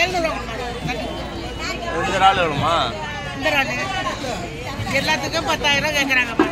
எழுநூறுவா இந்த இறால் எவ்வளோமா இந்த ராட்டு எல்லாத்துக்கும் பத்தாயிரம் ரூபா கேட்குறாங்கப்பா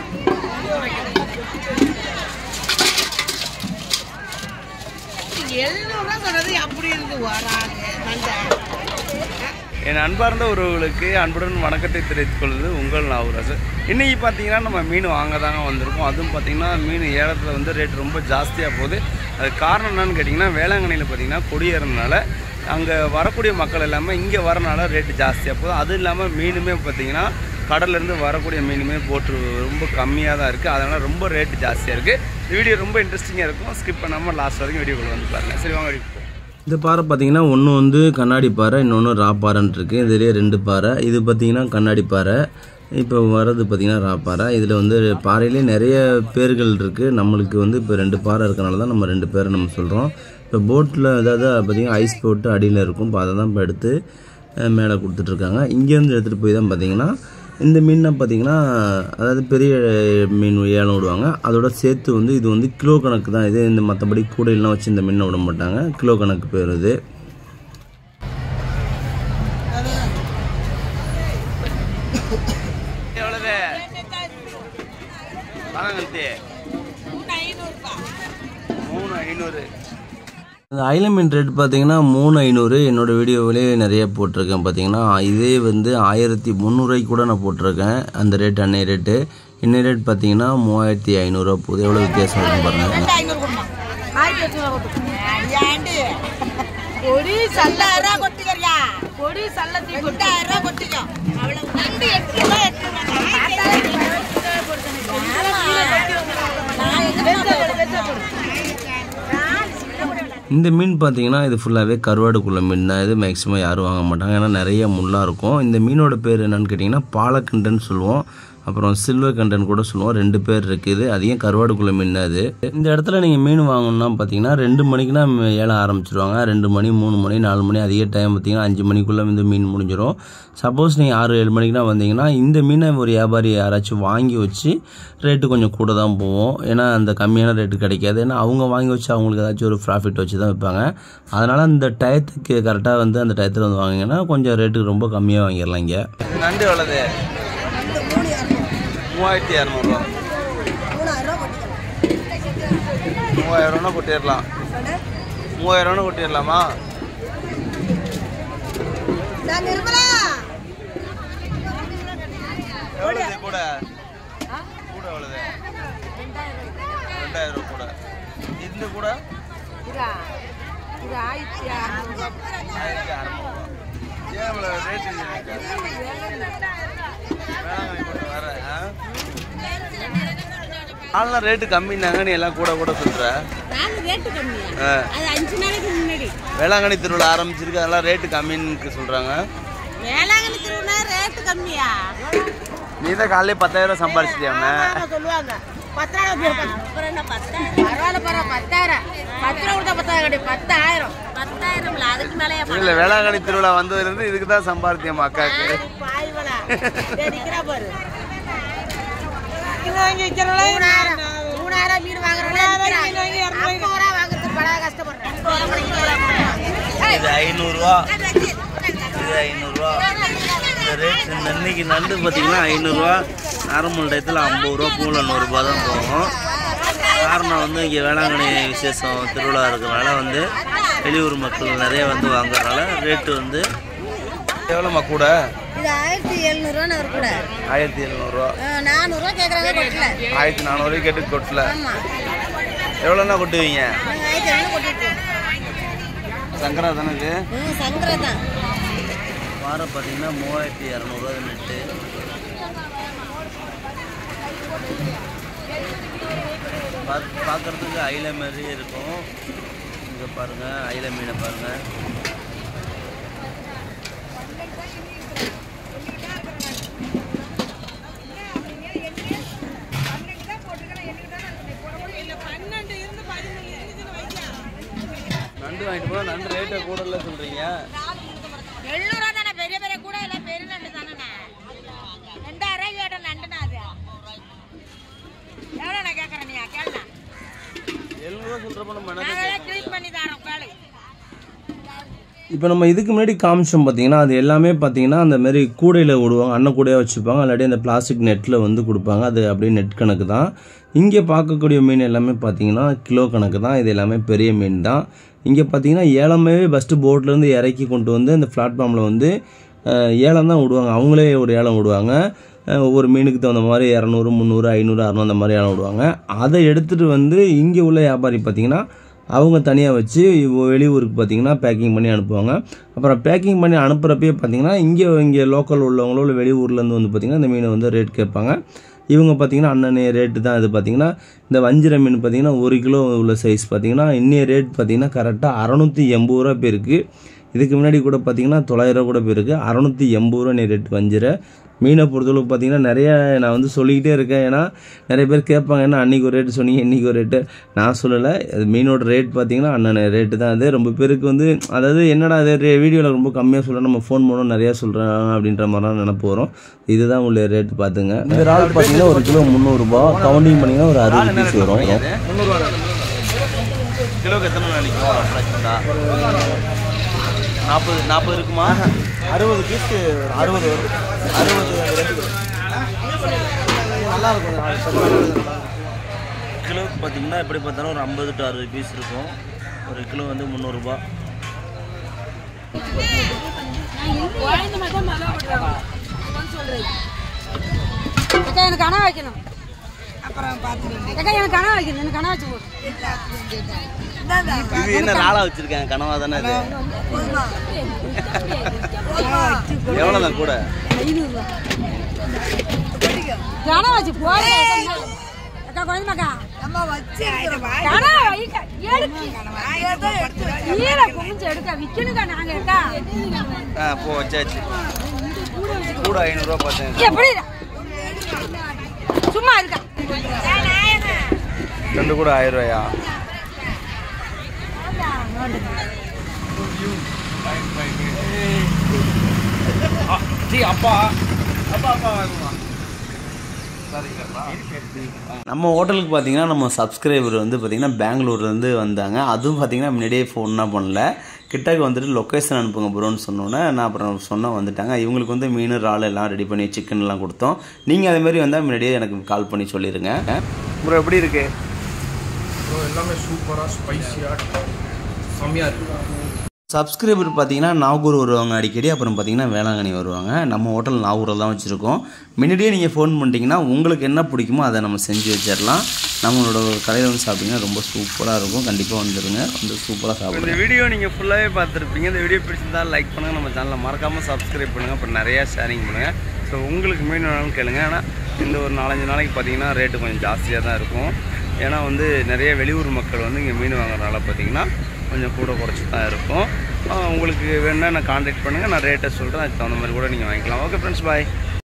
எழுநூறுவா சொன்னது அப்படி இருந்து வராங்க நண்டை என் அன்பார்ந்த உறவுகளுக்கு அன்புடன் வணக்கத்தை தெரிவித்துக் கொள்வது உங்கள் நாவராசு இன்றைக்கி பார்த்தீங்கன்னா நம்ம மீன் வாங்க தாங்க வந்திருக்கோம் அதுவும் பார்த்தீங்கன்னா மீன் ஏலத்தில் வந்து ரேட் ரொம்ப ஜாஸ்தியாக போகுது அது காரணம் என்னன்னு கேட்டிங்கன்னா வேளாங்கண்ணியில் பார்த்தீங்கன்னா கொடியேறதுனால அங்கே வரக்கூடிய மக்கள் எல்லாமே இங்கே வரனால ரேட்டு ஜாஸ்தியாக போகுது அதுவும் இல்லாமல் மீனுமே பார்த்தீங்கன்னா கடல்லேருந்து வரக்கூடிய மீனுமே போட்டு ரொம்ப கம்மியாக தான் இருக்குது அதனால் ரொம்ப ரேட்டு ஜாஸ்தியாக இருக்குது இந்த வீடியோ ரொம்ப இன்ட்ரெஸ்டிங்காக இருக்கும் ஸ்கிப் பண்ணாமல் லாஸ்ட் வரைக்கும் வீடியோக்குள்ள வந்து பாருங்கள் சரி வாங்க வீடியோ இந்த பாறை பார்த்தீங்கன்னா ஒன்று வந்து கண்ணாடி பாறை இன்னொன்று ரா பாறைன்னு இருக்குது இதுலேயே ரெண்டு பாறை இது பார்த்தீங்கன்னா கண்ணாடி பாறை இப்போ வர்றது பார்த்தீங்கன்னா ரா பாறை இதில் வந்து பாறையிலே நிறைய பேர்கள் இருக்குது நம்மளுக்கு வந்து இப்போ ரெண்டு பாறை இருக்கனால தான் நம்ம ரெண்டு பேரை நம்ம சொல்கிறோம் இப்போ போட்டில் அதாவது பார்த்தீங்கன்னா ஐஸ் போட்டு அடியில் இருக்கும் இப்போ அதை தான் இப்போ எடுத்து அஹ், மேலே கொடுத்துட்ருக்காங்க இங்கேருந்து எடுத்துகிட்டு போய் தான் பார்த்தீங்கன்னா இந்த மீனை பார்த்தீங்கன்னா அதாவது பெரிய மீன் ஏலம் விடுவாங்க அதோட சேர்த்து வந்து இது வந்து கிலோ கணக்கு தான் இது இந்த மற்றபடி கூடையெல்லாம் வச்சு இந்த மீனை விட மாட்டாங்க கிலோ கணக்கு பேர் இது எவ்வளவு வாங்கல்தி மூணு ஐநூறு இந்த ஐல மீன் ரேட் பார்த்தீங்கன்னா மூணு ஐநூறு என்னோட வீடியோவிலே நிறைய போட்டிருக்கேன் பார்த்தீங்கன்னா இதே வந்து ஆயிரத்தி முந்நூறுவாய்க்கு கூட நான் போட்டிருக்கேன் அந்த ரேட் அன்னைய ரேட்டு இன்னைய ரேட் பார்த்தீங்கன்னா மூவாயிரத்தி ஐநூறுரூவா போகுது எவ்வளோ வித்தியாசம் இருக்கும் பாருங்கள் ஐநூறு கொடுமா ஆயிரத்தி எட்நூறுவா கொடுத்து ஏண்டு பொடி சல்லாயிரம் ரூபா கொட்டிக்கிறியா பொடி சல்லத்தி ரெண்டாயிரம் ரூபா கொட்டிக்கோ அவ்வளவு நண்டு எட்டு ரூபா எட்டு இந்த மீன் பார்த்தீங்கன்னா இது ஃபுல்லாகவே கருவாடுக்குள்ள மீன் தான் இது மேக்ஸிமம் யாரும் வாங்க மாட்டாங்க ஏன்னா நிறைய முள்ளாக இருக்கும் இந்த மீனோட பேர் என்னன்னு கேட்டிங்கன்னா பாலக்கண்டன்னு சொல்லுவோம் அப்புறம் சில்வர் கண்டன் கூட சொல்லுவோம் ரெண்டு பேர் இருக்குது அதையும் கருவாடுக்குள்ள மீன் தான் அது இந்த இடத்துல நீங்கள் மீன் வாங்கணும்னா பார்த்தீங்கன்னா ரெண்டு மணிக்குனா ஏலம் ஆரம்பிச்சிருவாங்க ரெண்டு மணி மூணு மணி நாலு மணி அதிக டைம் பார்த்தீங்கன்னா அஞ்சு மணிக்குள்ளே இந்த மீன் முடிஞ்சிடும் சப்போஸ் நீங்கள் ஆறு ஏழு மணிக்குனா வந்தீங்கன்னா இந்த மீனை ஒரு வியாபாரி யாராச்சும் வாங்கி வச்சு ரேட்டு கொஞ்சம் கூட தான் போவோம் ஏன்னா அந்த கம்மியான ரேட்டு கிடைக்காது ஏன்னா அவங்க வாங்கி வச்சு அவங்களுக்கு ஏதாச்சும் ஒரு ப்ராஃபிட் வச்சு தான் விற்பாங்க அதனால் அந்த டயத்துக்கு கரெக்டாக வந்து அந்த டயத்தில் வந்து வாங்கிங்கன்னா கொஞ்சம் ரேட்டுக்கு ரொம்ப கம்மியாக வாங்கிடலாம் இங்கே நண்டு எவ்வளவு மூவாயிரத்தி இரநூறுவா மூவாயிரம் ரூபா கொட்டிடலாம் மூவாயிரம் ரூபா கொட்டிடலாமா எவ்வளவு கூட கூட எவ்வளவு ரெண்டாயிரம் ரூபா கூட இந்த கூட ஆயிரத்தி அறநூறுவா ஏன் இவ்வளோ ரேட்டு வேளாங்கண்ணி போட்டு வரேன் ஆ? ஆள்லாம் ரேட்டு கம்மின்னாங்க நீ எல்லாம் கூட கூட சொல்ற நாங்க ரேட்டு கம்மியா ஆ. அது அஞ்சு நாளைக்கு முன்னாடி வேளாங்கண்ணி திருவிழா ஆரம்பிச்சிருக்கு அதெல்லாம் ரேட்டு கம்மின்னு சொல்றாங்க வேளாங்கண்ணி திருவிழா ரேட்டு கம்மியா நீ தான் காலையில பத்தாயிரம் சம்பாரிச்சிட்டியாம சொல்லுவாங்க பத்தாயிரம் அப்புறம் என்ன பத்தாயிரம் பரவாயில்ல பரவாயில்ல பத்தாயிரம் பத்து ரூபா கொடுத்தா பத்தாயிரம் கிடையாது பத்தாயிரம் பத்தாயிரம்ல அதுக்கு மேலேயே இல்ல வேளாங்கண்ணி திருவிழா வந்ததுல இருந்து இதுக்கு தான் சம்பாரித்தியம் அக்காக்கு பாய்வலா நிக்கிறா பாரு இது வாங்கி வைக்கிறவளே மூணாயிரம் மூணாயிரம் மீன் வாங்குறோம்ல ஐம்பது ரூபா வாங்குறது பல கஷ்டப்படுறேன் இது ஐநூறுரூவா இது ஐநூறுரூவா இந்த ரேட் இன்னைக்கு நண்டு பார்த்தீங்கன்னா ஐநூறுரூவா நார்மல் டயத்தில் ஐம்பது ரூபா பூவில் நூறுரூபா தான் போகும் காரணம் வந்து இங்கே வேளாங்கண்ணி விசேஷம் திருவிழா இருக்கிறனால வந்து வெளியூர் மக்கள் நிறைய வந்து வாங்குறதுனால ரேட்டு வந்து எவ்வளோம்மா கூட இது ஆயிரத்தி எழுநூறுவா ஒரு கூட ஆயிரத்தி எழுநூறுவா நானூறுவா கேட்குறாங்க கொட்டல ஆயிரத்தி நானூறு கேட்டு கொட்டல ஆமா எவ்வளோண்ணா கொட்டுவீங்க நாங்கள் ஆயிரத்தி எழுநூறு கொட்டிட்டு சங்கரா தானே இது ம் சங்கரை தான் வாரம் பார்த்தீங்கன்னா மூவாயிரத்தி இரநூறுவா நெட்டு பார்க்குறதுக்கு ஐல மாதிரி இருக்கும் இங்கே பாருங்கள் ஐல மீனை பாருங்கள் நண்டு வாங்கிட்டு போனால் நண்டு ரேட்டை கூட இல்லை சொல்கிறீங்க எழுநூறுவா தானே பெரிய பெரிய கூட இல்லை பெரிய நண்டு தானே ரெண்டாயிரம் ரூபாய் கேட்ட நண்டுனா அது எவ்வளோ நான் கேட்குறேன் நீ கேள்வி எழுநூறுவா சொல்கிறப்ப நம்ம என்ன நாங்களே க்ளீன் பண்ணி தரோம் கேளு இப்போ நம்ம இதுக்கு முன்னாடி காமிச்சோம் பார்த்தீங்கன்னா அது எல்லாமே பார்த்தீங்கன்னா அந்த மாதிரி கூடையில் விடுவாங்க அன்ன கூடையாக வச்சுப்பாங்க இல்லாட்டி அந்த பிளாஸ்டிக் நெட்டில் வந்து கொடுப்பாங்க அது அப்படியே நெட் கணக்கு தான் இங்கே பார்க்கக்கூடிய மீன் எல்லாமே பார்த்தீங்கன்னா கிலோ கணக்கு தான் இது எல்லாமே பெரிய மீன் தான் இங்கே பார்த்தீங்கன்னா ஏலமே ஃபஸ்ட்டு போட்லேருந்து இறக்கி கொண்டு வந்து அந்த பிளாட்ஃபார்மில் வந்து அஹ், ஏலம் தான் விடுவாங்க அவங்களே ஒரு ஏலம் விடுவாங்க அஹ், ஒவ்வொரு மீனுக்கு தகுந்த மாதிரி இரநூறு முந்நூறு ஐநூறு அறநூறு அந்த மாதிரி ஏலம் விடுவாங்க அதை எடுத்துகிட்டு வந்து இங்கே உள்ள வியாபாரி பார்த்தீங்கன்னா அவங்க தனியாக வச்சு இவ- வெளியூருக்கு பார்த்தீங்கன்னா பேக்கிங் பண்ணி அனுப்புவாங்க அப்புறம் பேக்கிங் பண்ணி அனுப்புகிறப்பயே பார்த்தீங்கன்னா இங்கே இங்கே லோக்கல் உள்ளவங்களோ இல்லை வெளியூர்லேருந்து வந்து பார்த்தீங்கன்னா இந்த மீனை வந்து ரேட் கேட்பாங்க இவங்க பார்த்தீங்கன்னா அண்ணனே ரேட்டு தான் இது பார்த்தீங்கன்னா இந்த வஞ்சிர மீன் பார்த்தீங்கன்னா ஒரு கிலோ உள்ள சைஸ் பார்த்தீங்கன்னா இன்னைய ரேட் பார்த்தீங்கன்னா கரெக்டாக அறநூற்றி எண்பது ரூபா போயிருக்கு இதுக்கு முன்னாடி கூட பார்த்தீங்கன்னா தொள்ளாயிரம் கூட போயிருக்கு அறநூற்றி எண்பது ரூபா நீ ரேட் வஞ்சிர மீனை பொறுத்தளவுக்கு பார்த்தீங்கன்னா நிறைய நான் வந்து சொல்லிக்கிட்டே இருக்கேன் ஏன்னா நிறைய பேர் கேட்பாங்க என்ன அன்றைக்கி ஒரு ரேட்டு சொன்னீங்க இன்றைக்கி ஒரு ரேட்டு நான் சொல்லலை அது மீனோட ரேட் பார்த்தீங்கன்னா அண்ணன் ரேட்டு தான் அது ரொம்ப பேருக்கு வந்து அதாவது என்னடா அது வீடியோவில் ரொம்ப கம்மியாக சொல்கிறேன் நம்ம ஃபோன் பண்ணோம் நிறையா சொல்கிறேன் அப்படின்ற மாதிரிலாம் நினப்பு வரும் இதுதான் உள்ள ரேட்டு பார்த்துங்க இந்த இறால் பார்த்தீங்கன்னா ஒரு கிலோ முந்நூறுரூபா கவுண்டிங் பண்ணிங்கன்னா ஒரு அறுபது பீஸ் வரும் முந்நூறுவா கிலோக்கு எத்தனை நினைக்கும் அப்ராக்சிமேட்டாக நாற்பது நாற்பது இருக்குமா அறுபது பீஸ்க்கு அறுபது வரும் அறுபது ரெண்டு நல்லா இருக்கும் கிலோக்கு பார்த்தீங்கன்னா எப்படி பார்த்தாலும் ஒரு ஐம்பது டு அறுபது பீஸ் இருக்கும் ஒரு கிலோ வந்து முந்நூறுரூபா அக்கா எனக்கு கனவு வைக்கணும் அப்புறம் பார்த்துக்கணும் அக்கா எனக்கு கனவு வைக்கணும் எனக்கு கனவு வச்சு போடு இது என்ன நாளா வச்சிருக்கேன் கனவா தானே அது எவ்வளோ தான் கூட ஐநூறுரூவா கனவு வச்சு போடு அக்கா குழந்தைமாக்கா கனவு வைக்க எடுக்கு கீழே குமிஞ்சு எடுக்க விற்கணுக்கா நாங்க அக்கா ஆ போ வச்சாச்சு கூட ஐநூறுரூவா பார்த்தேன் எப்படி சும்மா இருக்கா ரெண்டு கூட ஆயிரம் ரூபாயா அப்பா அப்பா அப்பா வாங்குமா நம்ம ஹோட்டலுக்கு பார்த்தீங்கன்னா நம்ம சப்ஸ்கிரைபர் வந்து பார்த்தீங்கன்னா பெங்களூர்லேருந்து வந்தாங்க அதுவும் பார்த்தீங்கன்னா முன்னாடியே ஃபோன்லாம் பண்ணல கிட்டக்கு வந்துட்டு லொக்கேஷன் அனுப்புங்க ப்ரோன்னு சொன்னோன்னே நான் அப்புறம் சொன்ன வந்துட்டாங்க இவங்களுக்கு வந்து மீன் இறால் எல்லாம் ரெடி பண்ணி சிக்கன்லாம் கொடுத்தோம் நீங்கள் அதே மாதிரி வந்தால் முன்னாடியே எனக்கு கால் பண்ணி சொல்லிடுங்க ப்ரோ எப்படி இருக்கு எல்லாமே சூப்பராக ஸ்பைசியாக செம்மையாக இருக்கு சப்ஸ்கிரைபர் பார்த்தீங்கன்னா நாகூர் வருவாங்க அடிக்கடி அப்புறம் பார்த்தீங்கன்னா வேளாங்கண்ணி வருவாங்க நம்ம ஹோட்டல் நாகூரில் தான் வச்சுருக்கோம் முன்னாடியே நீங்கள் ஃபோன் பண்ணிட்டீங்கன்னா உங்களுக்கு என்ன பிடிக்குமோ அதை நம்ம செஞ்சு வச்சிடலாம் நம்மளோட கடையில் வந்து சாப்பிட்டீங்கன்னா ரொம்ப சூப்பராக இருக்கும் கண்டிப்பாக வந்துடுங்க வந்து சூப்பராக சாப்பிடுங்க இந்த வீடியோ நீங்கள் ஃபுல்லாகவே பார்த்துருப்பீங்க இந்த வீடியோ பிடிச்சிருந்தா லைக் பண்ணுங்கள் நம்ம சேனலை மறக்காமல் சப்ஸ்கிரைப் பண்ணுங்கள் அப்புறம் நிறையா ஷேரிங் பண்ணுங்கள் ஸோ உங்களுக்கு மீன் வேணாலும் கேளுங்க ஆனால் இந்த ஒரு நாலஞ்சு நாளைக்கு பார்த்தீங்கன்னா ரேட்டு கொஞ்சம் ஜாஸ்தியாக தான் இருக்கும் ஏன்னா வந்து நிறைய வெளியூர் மக்கள் வந்து இங்கே மீன் வாங்குறதுனால பார்த்தீங்கன்னா கொஞ்சம் கூட குறைச்சி தான் இருக்கும் ஆஹ் உங்களுக்கு வேணுன்னா நான் காண்டாக்ட் பண்ணுங்கள் நான் ரேட்டை சொல்கிறேன் அதுக்கு தகுந்த மாதிரி கூட நீங்கள் வாங்கிக்கலாம் ஓகே ஃப்ரெண்ட்ஸ் பாய்